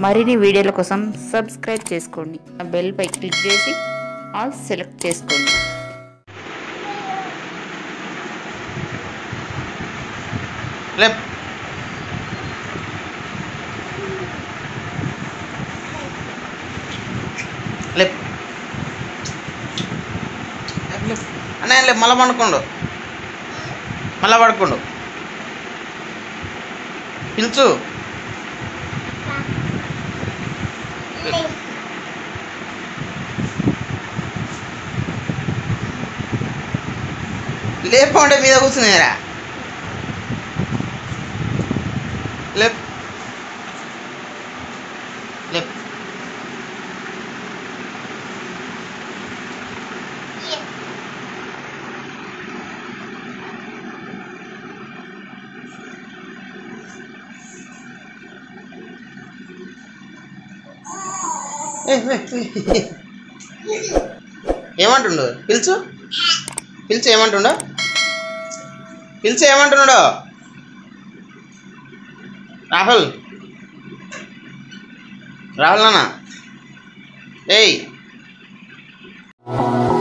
మరిన్ని వీడియోల కోసం సబ్స్క్రైబ్ చేసుకోండి ఆ బెల్ పై క్లిక్ చేసి ఆల్ సెలెక్ట్ చేసుకోండి లేప్ లేప్ లేప్, లేప్. అన్నయ్య లేపు మళ్ళా పడుకోండు మళ్ళా పడుకోండు పిలుచు లేపంటే మీద కూర్చునేరా లేప్ లేప్ ఏయ్, ఏయ్, ఏయ్. ఏమంటుండు పిలుచు పిలిచి ఏమంటుండో పిలిచి ఏమంటున్నాడో రాహుల్ రాహుల్ నాన్న ఏయ్